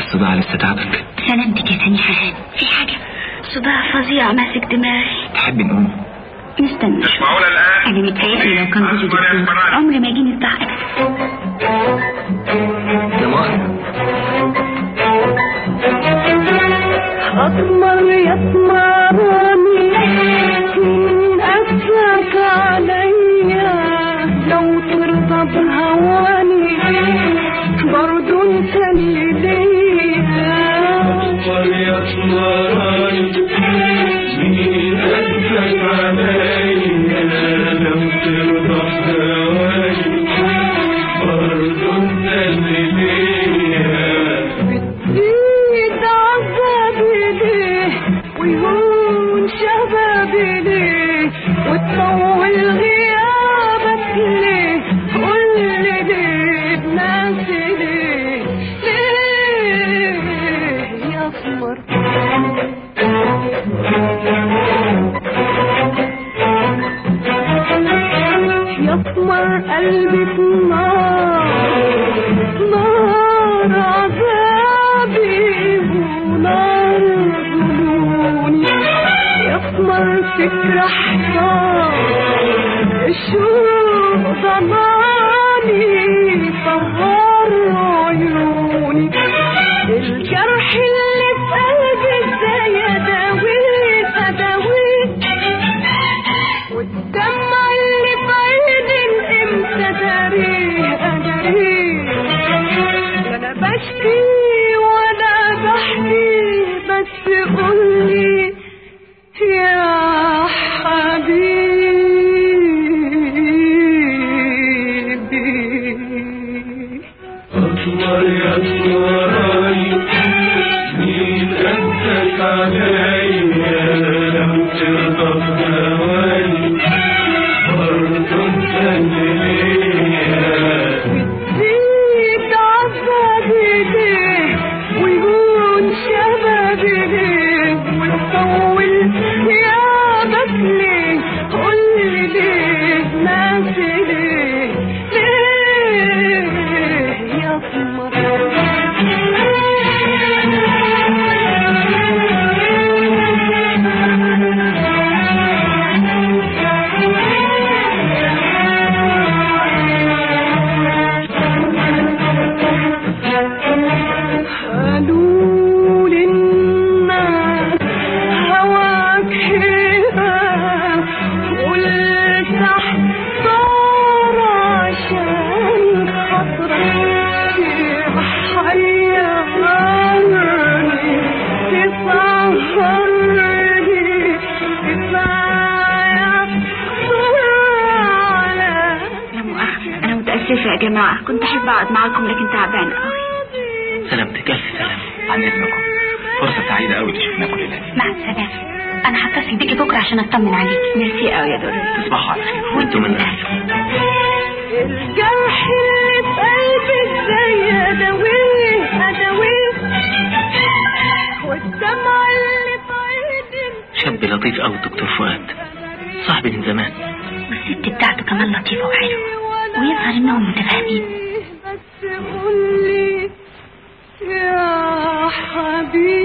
الصداع لسه تعبك سلامتك يا سميحة هاني في حاجة صداع فظيع ماسك دماغي تحب نقوم نستنى تسمعون الآن أنا متهيألي لو كان جوزي دكتور عمري ما يجيني الصداع يا مؤاخذة أطمر يطمرني من أسلك عليا لو ترضى بهواني برضو انت اللي ليا بتزيد عذابي ليه ويهون شبابي ليه وتطول غيابك ليه قولي ليه بناسي ليه ليه يا قمر يطمر قلبي في النار نار عذابي ونار ظنوني يطمر فكرة حصار الشوق ضماني صغار عيوني الجرح اللي في قلبي ازاي اداويه اداويه والدمع اللي في عيني امتى داريه اداريه لا انا بشكي ولا بحكي بس قولي يا حبيبي أطمر يا أطمراني مين قدك عليا لو ترضى بهواني برضو انت اللي ليا زيد عذابي ليه ويهون شبابي ليه وتطول غيابك ليه قولي ليه ناسي ليه ليه يا قالوا للناس هواك حيرة قلت احضر عشان خاطرك تحيرني تسهرني تساعد على لا مؤاخذة أنا متأسفة يا جماعة كنت أحب أقعد معاكم لكن تعبانة أوي سلامتك ألف سلامة عن إذنكم فرصة سعيدة أوي تشوفنا كلنا مع السلامة أنا هتصل بيكي بكرة عشان أطمن عليكي ميرسي أوي يا دوري تصبحوا على خير وأنتم من أهل الجرح اللي في قلبي ازاي اداويه اداويه والدمع اللي في عيني شاب لطيف أوي الدكتور فؤاد صاحبي من زمان والست بتاعته كمان لطيفة وحلوة ويظهر إنهم متفاهمين بس قولي يا حبيبي